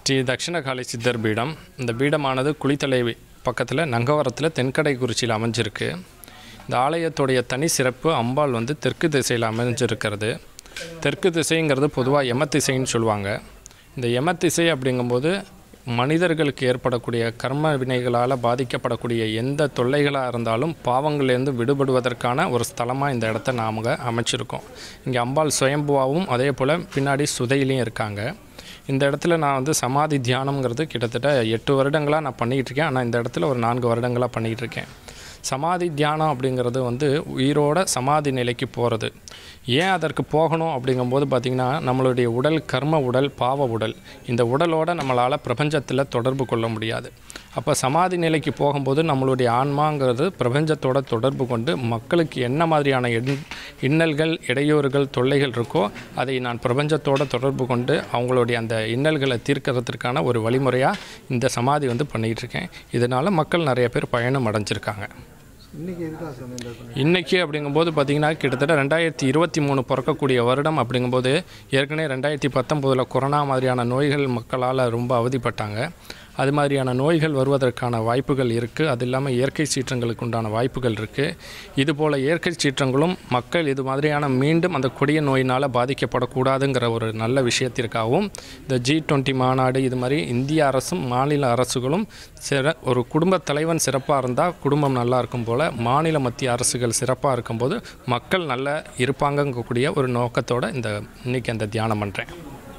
ஸ்ரீ தட்சிணகாளி சித்தர் பீடம் இந்த பீடமானது குளித்தலை பக்கத்தில் நங்கவரத்தில் தென்கடை குறிச்சியில் அமைஞ்சிருக்கு இந்த ஆலயத்துடைய தனி சிறப்பு அம்பாள் வந்து தெற்கு திசையில் அமைஞ்சிருக்கிறது தெற்கு திசைங்கிறது பொதுவாக யம திசைன்னு சொல்லுவாங்க இந்த யம திசை அப்படிங்கும்போது மனிதர்களுக்கு ஏற்படக்கூடிய கர்ம வினைகளால் பாதிக்கப்படக்கூடிய எந்த தொல்லைகளாக இருந்தாலும் பாவங்கள்லேருந்து விடுபடுவதற்கான ஒரு ஸ்தலமாக இந்த இடத்த நாம் அமைச்சிருக்கோம் இங்கே அம்பாள் சுயம்புவாவும் அதே போல் பின்னாடி சுதையிலையும் இருக்காங்க இந்த இடத்துல நான் வந்து சமாதி தியானம்ங்கிறது கிட்டத்தட்ட எட்டு வருடங்களாக நான் பண்ணிகிட்டு இருக்கேன் ஆனால் இந்த இடத்துல ஒரு நான்கு வருடங்களாக பண்ணிகிட்டு இருக்கேன் சமாதி தியானம் அப்படிங்கிறது வந்து உயிரோட சமாதி நிலைக்கு போகிறது ஏன் அதற்கு போகணும் அப்படிங்கும்போது பார்த்திங்கன்னா நம்மளுடைய உடல் கர்ம உடல் பாவ உடல் இந்த உடலோட நம்மளால் பிரபஞ்சத்தில் தொடர்பு கொள்ள முடியாது அப்போ சமாதி நிலைக்கு போகும்போது நம்மளுடைய ஆன்மாங்கிறது பிரபஞ்சத்தோட தொடர்பு கொண்டு மக்களுக்கு என்ன மாதிரியான எண் இன்னல்கள் இடையூறுகள் தொல்லைகள் இருக்கோ அதை நான் பிரபஞ்சத்தோட தொடர்பு கொண்டு அவங்களுடைய அந்த இன்னல்களை தீர்க்கறதுக்கான ஒரு வழிமுறையாக இந்த சமாதி வந்து பண்ணிகிட்டு இருக்கேன் இதனால் மக்கள் நிறைய பேர் பயணம் அடைஞ்சிருக்காங்க இன்னைக்கு எதுக்காக சாமி இந்த இடத்துல? இன்றைக்கி அப்படிங்கும்போது பார்த்திங்கன்னா கிட்டத்தட்ட ரெண்டாயிரத்தி இருபத்தி மூணு பிறக்கக்கூடிய வருடம் அப்படிங்கும்போது ஏற்கனவே ரெண்டாயிரத்தி பத்தொம்போதில் கொரோனா மாதிரியான நோய்கள் மக்களால் ரொம்ப அவதிப்பட்டாங்க அது மாதிரியான நோய்கள் வருவதற்கான வாய்ப்புகள் இருக்குது அது இல்லாமல் இயற்கை சீற்றங்களுக்கு உண்டான வாய்ப்புகள் இருக்குது இதுபோல் இயற்கை சீற்றங்களும் மக்கள் இது மாதிரியான மீண்டும் அந்த கொடிய நோயினால் பாதிக்கப்படக்கூடாதுங்கிற ஒரு நல்ல விஷயத்திற்காகவும் இந்த ஜி டுவெண்ட்டி மாநாடு இது மாதிரி இந்திய அரசும் மாநில அரசுகளும் சிற ஒரு குடும்ப தலைவன் சிறப்பாக இருந்தால் குடும்பம் நல்லா இருக்கும் போல் மாநில மத்திய அரசுகள் சிறப்பாக இருக்கும்போது மக்கள் நல்லா இருப்பாங்கங்கக்கூடிய ஒரு நோக்கத்தோட இந்த இன்னைக்கு அந்த தியானம் பண்ணுறேன்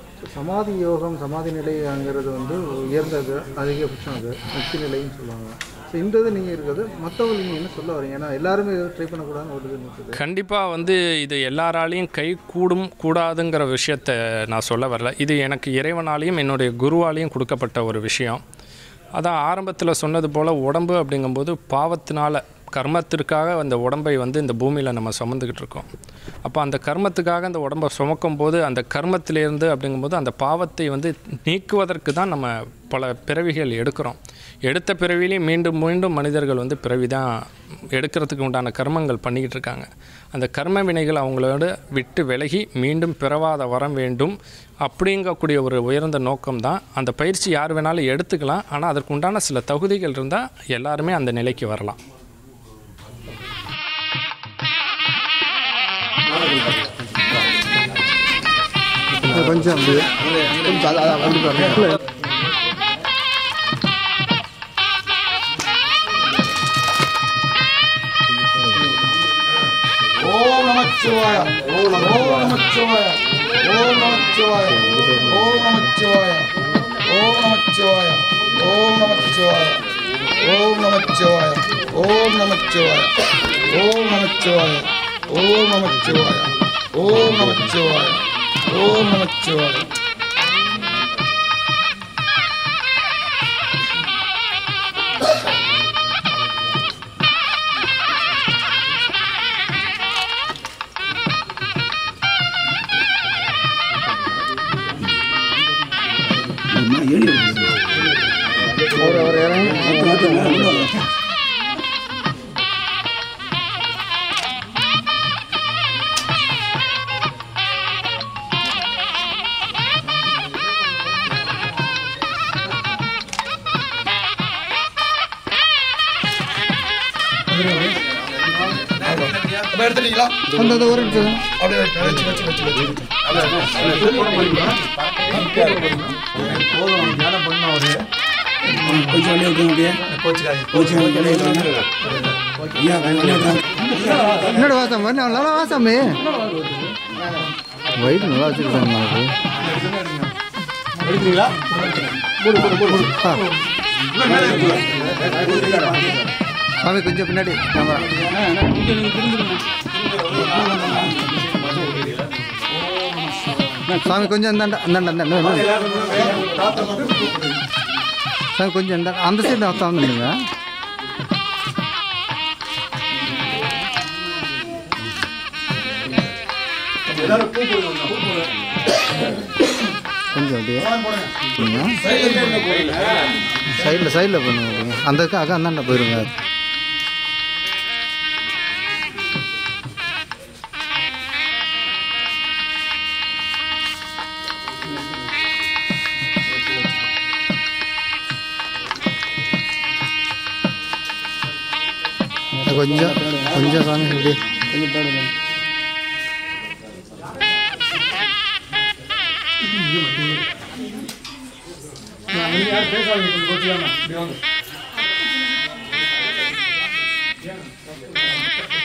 சமாதி யோகம் சமாதி நிலைங்கிறது வந்து உயர்ந்தது அதிகபட்சம் அது முக்தி நிலைன்னு சொல்லுவாங்க ஸோ இந்த இது நீங்கள் இருக்குது மற்றவங்க நீங்கள் என்ன சொல்ல வரீங்க ஏன்னா எல்லாருமே ட்ரை பண்ணக்கூடாதுன்னு ஒரு இது இருக்குது கண்டிப்பாக வந்து இது எல்லாராலையும் கை கூடும் கூடாதுங்கிற விஷயத்த நான் சொல்ல வரல இது எனக்கு இறைவனாலையும் என்னுடைய குருவாலையும் கொடுக்கப்பட்ட ஒரு விஷயம் அதான் ஆரம்பத்தில் சொன்னது போல் உடம்பு அப்படிங்கும்போது பாவத்தினால கர்மத்திற்காக அந்த உடம்பை வந்து இந்த பூமியில் நம்ம சுமந்துக்கிட்டு இருக்கோம் அப்போ அந்த கர்மத்துக்காக அந்த உடம்பை சுமக்கும் போது அந்த கர்மத்திலேருந்து அப்படிங்கும்போது அந்த பாவத்தை வந்து நீக்குவதற்கு தான் நம்ம பல பிறவிகள் எடுக்கிறோம் எடுத்த பிறவிலையும் மீண்டும் மீண்டும் மனிதர்கள் வந்து பிறவி தான் எடுக்கிறதுக்கு உண்டான கர்மங்கள் பண்ணிக்கிட்டு இருக்காங்க அந்த கர்ம வினைகள் அவங்களோட விட்டு விலகி மீண்டும் பிறவாத வரம் வேண்டும் அப்படிங்கக்கூடிய ஒரு உயர்ந்த நோக்கம் தான் அந்த பயிற்சி யார் வேணாலும் எடுத்துக்கலாம் ஆனால் அதற்கு உண்டான சில தகுதிகள் இருந்தால் எல்லாருமே அந்த நிலைக்கு வரலாம் கொஞ்சம் அப்படி கொஞ்சம் அது- அது அப்படி பாருங்க. ஓம் நமச்சிவாய ஓம் நமச்சிவாய ஓம் நமச்சிவாய ஓம் நமச்சிவாய ஓம் நமச்சிவாய ஓம் நமச்சிவாய ஓம் நமச்சிவாய ஓம் நமச்சிவாய ஓம் நமச்சிவாய ஓம் நமச்சிவாய ஓம் நமச்சிவாய ஓம் நமச்சிவாய ஒரு ஒரு இறங்கி அப்ப எடுத்துட்டீங்களா அந்த அந்த ஒரு நிமிஷம். அப்படியே வச்சு வச்சு வச்சு வச்சு வச்சு என்னோட வாசம் மாதிரி நல்லா வாசாமே வயிறு நல்லா வச்சுருக்காங்க சாமி கொஞ்சம் பின்னாடி கேமரா சாமி கொஞ்சம் இந்தாண்ட இந்தாண்ட இந்தாண்ட இந்தாண்ட. சாமி கொஞ்சம் இந்த அந்த சைடு அர்த்தம் வந்துடுங்க கொஞ்சம் அப்படியே சைடில் சைடில் பண்ணுங்க அப்படிங்க அந்த அக்கா அந்தாண்ட போயிருங்க கொஞ்சம் கொஞ்சம் சாமி இப்படி யாரும் பேசாதீங்க கொஞ்சம் கோச்சிக்காம இப்படி வாங்க